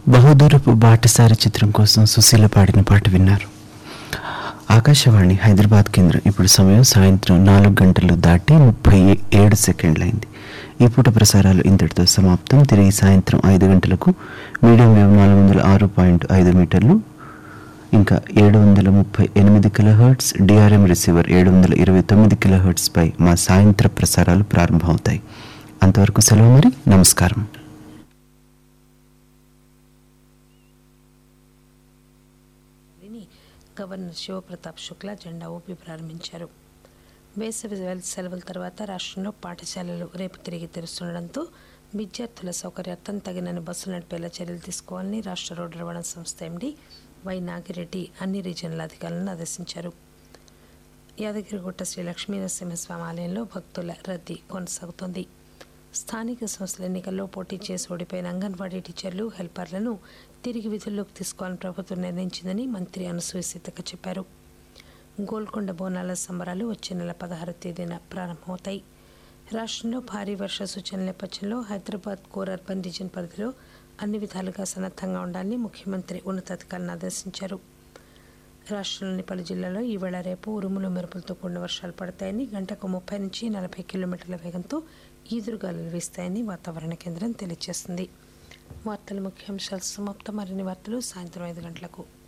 బహుదూరపు బాటసారి చిత్రం కోసం సుశీల పాడిన పాట విన్నారు ఆకాశవాణి హైదరాబాద్ కేంద్రం ఇప్పుడు సమయం సాయంత్రం నాలుగు గంటలు దాటి ముప్పై ఏడు సెకండ్లైంది ఈ పూట ప్రసారాలు ఇంతటితో సమాప్తం తిరిగి సాయంత్రం ఐదు గంటలకు మీడియం వేవ్ నాలుగు వందల ఆరు పాయింట్ ఐదు మీటర్లు ఇంకా ఏడు వందల ముప్పై ఎనిమిది కిలోహర్ట్స్ డిఆర్ఎం రిసీవర్ ఏడు వందల ఇరవై తొమ్మిది కిలోహర్ట్స్ పై మా సాయంత్ర ప్రసారాలు ప్రారంభమవుతాయి అంతవరకు సెలవు మరి నమస్కారం ర్యాలీని గవర్నర్ శివప్రతాప్ శుక్లా జెండా ఊపి ప్రారంభించారు వేసవి సెల- సెలవుల తర్వాత రాష్ట్రంలో పాఠశాలలు రేపు తిరిగి తెరుస్తుండటంతో విద్యార్థుల సౌకర్యార్థం తగినన్ని బస్సులు నడిపేలా చర్యలు తీసుకోవాలని రాష్ట్ర రోడ్డు రవాణా సంస్థ ఎండీ వై నాగిరెడ్డి అన్ని రీజనల్ అధికారులను ఆదేశించారు యాదగిరిగుట్ట శ్రీ లక్ష్మీ నరసింహస్వామి ఆలయంలో భక్తుల రద్దీ కొనసాగుతోంది స్థానిక సంస్థల ఎన్నికల్లో పోటీ చేసి ఓడిపోయిన అంగన్వాడీ టీచర్లు హెల్పర్లను తిరిగి విధుల్లోకి తీసుకోవాలని ప్రభుత్వం నిర్ణయించిందని మంత్రి అనసూయ సీతక్క చెప్పారు గోల్కొండ బోనాల సంబరాలు వచ్చే నెల పదహారు తేదీన ప్రారంభమవుతాయి రాష్ట్రంలో భారీ వర్ష సూచనల నేపథ్యంలో హైదరాబాద్ కోర్ అర్బన్ రీజన్ పరిధిలో అన్ని విధాలుగా సన్నద్ధంగా ఉండాలని ముఖ్యమంత్రి ఉన్నతాధికారులను ఆదేశించారు రాష్ట్రంలోని పలు జిల్లాల్లో ఈవేళ రేపు ఉరుములు మెరుపులతో కూడిన వర్షాలు పడతాయని గంటకు ముప్పై నుంచి నలభై కిలోమీటర్ల వేగంతో ఈదురుగాలులు వీస్తాయని వాతావరణ కేంద్రం తెలియజేస్తుంది వార్తల ముఖ్యాంశాలు సమాప్తం మరిన్ని వార్తలు సాయంత్రం ఐదు గంటలకు